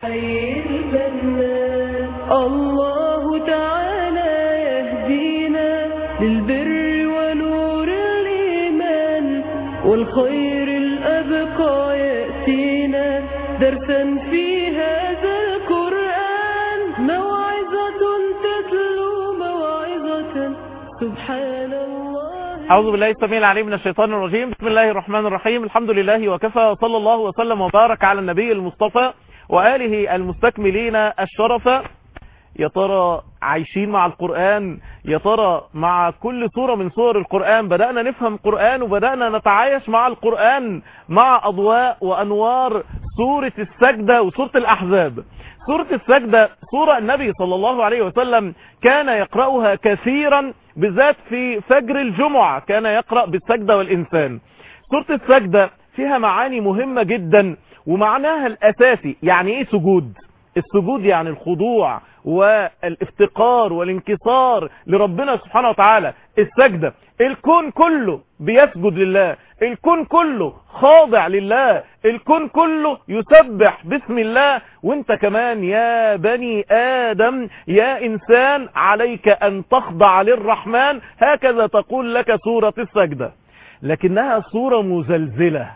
حي البنان الله تعالى يهدينا للبر ونور الإيمان والخير الأبقى يأتينا درسا في هذا القرآن موعظة تتلو موعظة سبحان الله أعوذ بالله السميع العليم من الشيطان الرجيم بسم الله الرحمن الرحيم الحمد لله وكفى وصلى الله وسلم وبارك على النبي المصطفى وآله المستكملين الشرف يا ترى عايشين مع القرآن يا ترى مع كل سورة من سور القرآن بدأنا نفهم القرآن وبدأنا نتعايش مع القرآن مع أضواء وأنوار سورة السجدة وسورة الأحزاب سورة السجدة سورة النبي صلى الله عليه وسلم كان يقرأها كثيرا بالذات في فجر الجمعة كان يقرأ بالسجدة والإنسان سورة السجدة فيها معاني مهمة جدا ومعناها الأساسي يعني إيه سجود السجود يعني الخضوع والافتقار والانكسار لربنا سبحانه وتعالى السجدة الكون كله بيسجد لله الكون كله خاضع لله الكون كله يسبح باسم الله وانت كمان يا بني آدم يا إنسان عليك أن تخضع للرحمن هكذا تقول لك سورة السجدة لكنها سورة مزلزلة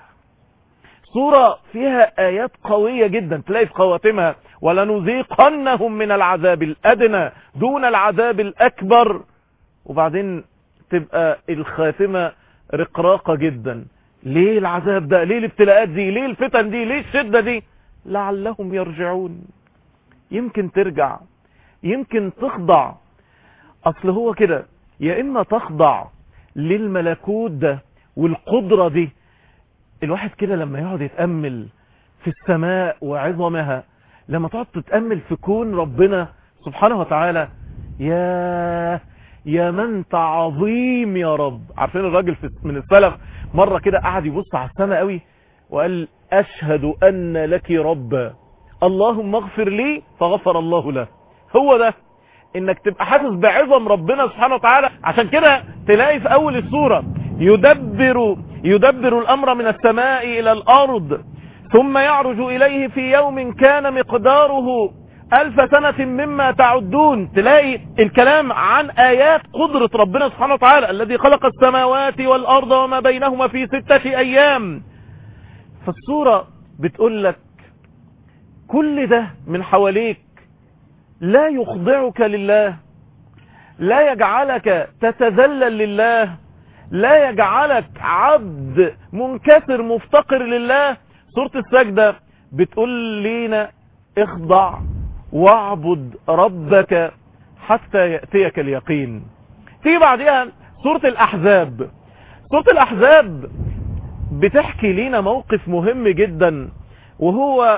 سورة فيها آيات قوية جدا تلاقي في خواتمها ولنذيقنهم من العذاب الأدنى دون العذاب الأكبر وبعدين تبقى الخاتمة رقراقة جدا ليه العذاب ده ليه الابتلاءات دي ليه الفتن دي ليه الشدة دي لعلهم يرجعون يمكن ترجع يمكن تخضع اصل هو كده يا اما تخضع للملكوت ده والقدرة دي الواحد كده لما يقعد يتأمل في السماء وعظمها لما تقعد تتأمل في كون ربنا سبحانه وتعالى يا يا من انت عظيم يا رب عارفين الراجل من السلف مرة كده قعد يبص على السماء قوي وقال اشهد ان لك رب اللهم اغفر لي فغفر الله له هو ده انك تبقى حاسس بعظم ربنا سبحانه وتعالى عشان كده تلاقي في اول السورة يدبر يدبر الامر من السماء الى الارض ثم يعرج اليه في يوم كان مقداره ألف سنة مما تعدون تلاقي الكلام عن آيات قدرة ربنا سبحانه وتعالى الذي خلق السماوات والأرض وما بينهما في ستة أيام فالصورة بتقول لك كل ده من حواليك لا يخضعك لله لا يجعلك تتذلل لله لا يجعلك عبد منكسر مفتقر لله سورة السجدة بتقول لنا اخضع واعبد ربك حتى يأتيك اليقين في بعدها سورة الأحزاب سورة الأحزاب بتحكي لنا موقف مهم جدا وهو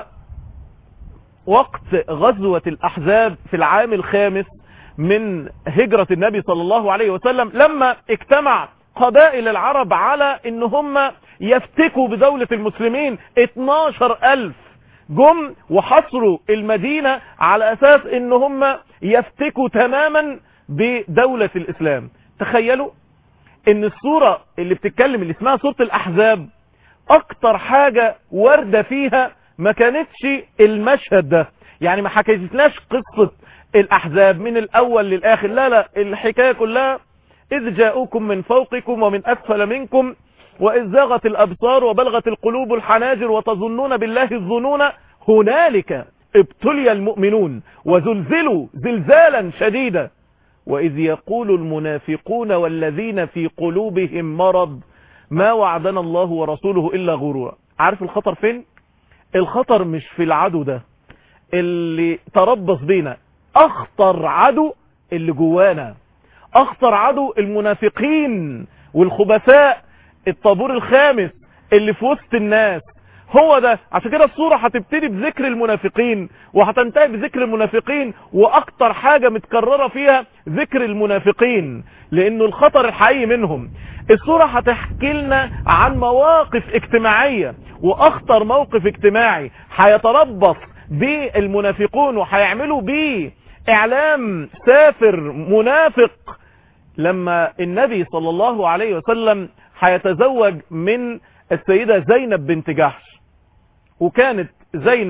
وقت غزوة الأحزاب في العام الخامس من هجرة النبي صلى الله عليه وسلم لما اجتمع قبائل العرب على ان هم يفتكوا بدولة المسلمين 12 ألف جم وحصروا المدينة على اساس ان هم يفتكوا تماما بدولة الاسلام تخيلوا ان الصورة اللي بتتكلم اللي اسمها صورة الاحزاب اكتر حاجة واردة فيها ما كانتش المشهد ده يعني ما حكيتناش قصة الاحزاب من الاول للاخر لا لا الحكاية كلها اذ جاءوكم من فوقكم ومن اسفل منكم وإذ زاغت الأبصار وبلغت القلوب الحناجر وتظنون بالله الظنون هنالك ابتلي المؤمنون وزلزلوا زلزالا شديدا وإذ يقول المنافقون والذين في قلوبهم مرض ما وعدنا الله ورسوله إلا غرورا عارف الخطر فين الخطر مش في العدو ده اللي تربص بينا اخطر عدو اللي جوانا اخطر عدو المنافقين والخبثاء الطابور الخامس اللي في وسط الناس هو ده عشان كده الصورة هتبتدي بذكر المنافقين وهتنتهي بذكر المنافقين واكتر حاجة متكررة فيها ذكر المنافقين لانه الخطر الحقيقي منهم الصورة هتحكي لنا عن مواقف اجتماعية واخطر موقف اجتماعي هيتربص بالمنافقون وهيعملوا بيه اعلام سافر منافق لما النبي صلى الله عليه وسلم هيتزوج من السيدة زينب بنت جحش وكانت زينب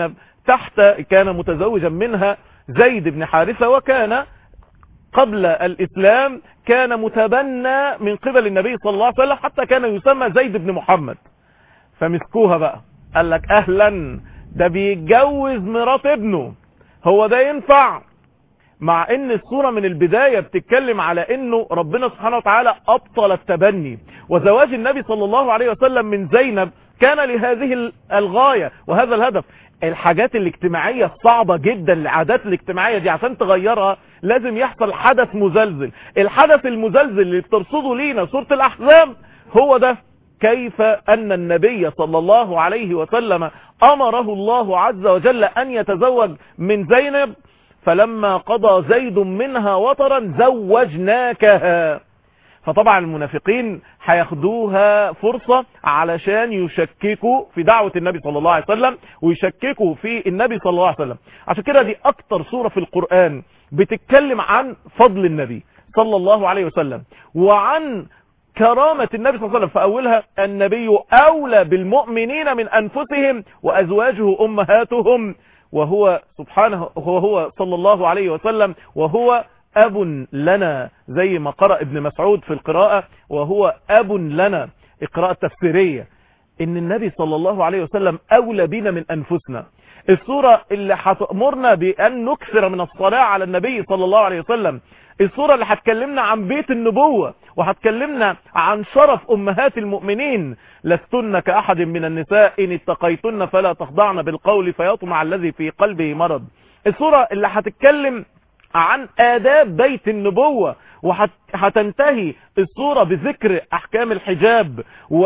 تحت كان متزوجا منها زيد بن حارثة وكان قبل الإسلام كان متبنى من قبل النبي صلى الله عليه وسلم حتى كان يسمى زيد بن محمد فمسكوها بقى قال لك أهلا ده بيتجوز مرات ابنه هو ده ينفع مع ان الصورة من البداية بتتكلم على انه ربنا سبحانه وتعالى ابطل التبني وزواج النبي صلى الله عليه وسلم من زينب كان لهذه الغاية وهذا الهدف الحاجات الاجتماعية الصعبة جدا العادات الاجتماعية دي عشان تغيرها لازم يحصل حدث مزلزل الحدث المزلزل اللي بترصده لينا سورة الاحزاب هو ده كيف ان النبي صلى الله عليه وسلم امره الله عز وجل ان يتزوج من زينب فلما قضى زيد منها وطرا زوجناكها فطبعا المنافقين هياخدوها فرصة علشان يشككوا في دعوة النبي صلى الله عليه وسلم ويشككوا في النبي صلى الله عليه وسلم عشان كده دي اكتر سورة في القرآن بتتكلم عن فضل النبي صلى الله عليه وسلم وعن كرامة النبي صلى الله عليه وسلم فأولها النبي أولى بالمؤمنين من أنفسهم وأزواجه أمهاتهم وهو سبحانه وهو صلى الله عليه وسلم وهو أب لنا زي ما قرأ ابن مسعود في القراءة وهو أب لنا القراءة التفسيرية إن النبي صلى الله عليه وسلم أولى بنا من أنفسنا الصورة اللي هتأمرنا بأن نكثر من الصلاة على النبي صلى الله عليه وسلم الصورة اللي هتكلمنا عن بيت النبوة وهتكلمنا عن شرف أمهات المؤمنين لستن كأحد من النساء إن اتقيتن فلا تخضعن بالقول فيطمع الذي في قلبه مرض الصورة اللي هتتكلم عن آداب بيت النبوة وهتنتهي الصورة بذكر أحكام الحجاب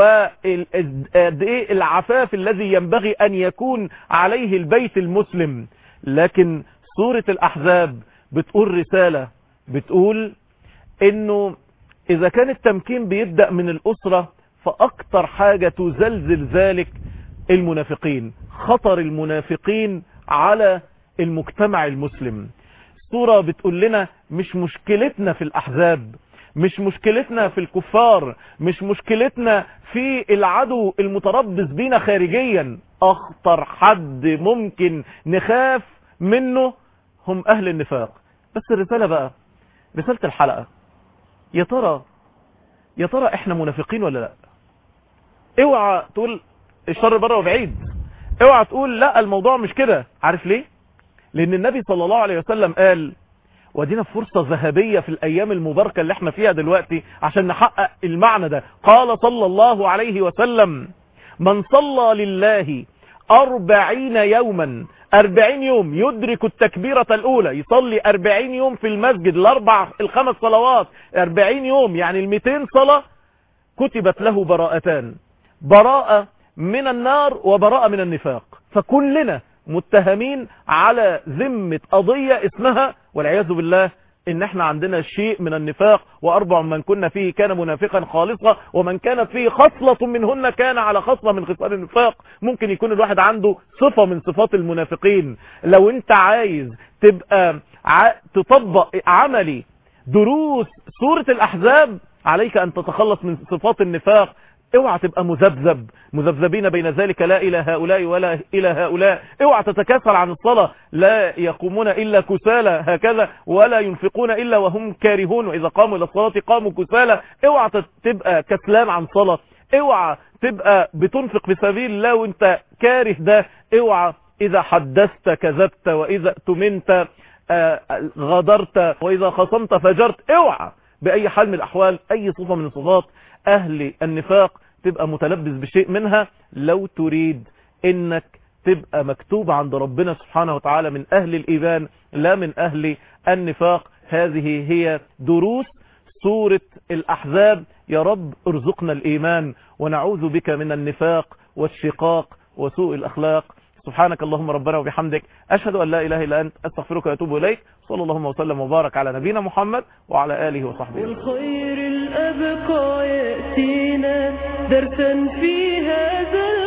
والعفاف الذي ينبغي أن يكون عليه البيت المسلم لكن سورة الأحزاب بتقول رسالة بتقول انه اذا كان التمكين بيبدأ من الاسرة فاكتر حاجة تزلزل ذلك المنافقين خطر المنافقين على المجتمع المسلم الصورة بتقول لنا مش مشكلتنا في الاحزاب مش مشكلتنا في الكفار مش مشكلتنا في العدو المتربص بينا خارجيا اخطر حد ممكن نخاف منه هم اهل النفاق بس الرسالة بقى رسالة الحلقة يا ترى يا ترى احنا منافقين ولا لا اوعى تقول الشر بره وبعيد اوعى تقول لا الموضوع مش كده عارف ليه لان النبي صلى الله عليه وسلم قال ودينا فرصة ذهبية في الايام المباركة اللي احنا فيها دلوقتي عشان نحقق المعنى ده قال صلى الله عليه وسلم من صلى لله أربعين يوما أربعين يوم يدرك التكبيرة الأولى يصلي أربعين يوم في المسجد الأربع الخمس صلوات أربعين يوم يعني الميتين صلاة كتبت له براءتان براءة من النار وبراءة من النفاق فكلنا متهمين على ذمة قضية اسمها والعياذ بالله ان احنا عندنا شيء من النفاق واربع من كنا فيه كان منافقا خالصا ومن كانت فيه خصلة منهن كان على خصلة من خصال النفاق ممكن يكون الواحد عنده صفة من صفات المنافقين لو انت عايز تبقى ع... تطبق عملي دروس سورة الاحزاب عليك ان تتخلص من صفات النفاق اوعى تبقى مذبذب مذبذبين بين ذلك لا الى هؤلاء ولا الى هؤلاء اوعى تتكاسل عن الصلاة لا يقومون الا كسالى هكذا ولا ينفقون الا وهم كارهون واذا قاموا الى الصلاة قاموا كسالى اوعى تبقى كسلان عن صلاة اوعى تبقى بتنفق في سبيل الله وانت كاره ده اوعى اذا حدثت كذبت واذا اؤتمنت غدرت واذا خصمت فجرت اوعى باي حال من الاحوال اي صفة من صفات اهل النفاق تبقى متلبس بشيء منها لو تريد انك تبقى مكتوب عند ربنا سبحانه وتعالى من اهل الايمان لا من اهل النفاق هذه هي دروس سورة الاحزاب يا رب ارزقنا الايمان ونعوذ بك من النفاق والشقاق وسوء الاخلاق سبحانك اللهم ربنا وبحمدك أشهد أن لا إله إلا أنت أستغفرك وأتوب إليك صلى اللهم وسلم وبارك على نبينا محمد وعلى آله وصحبه والخير الأبقى يأتينا درسا في هذا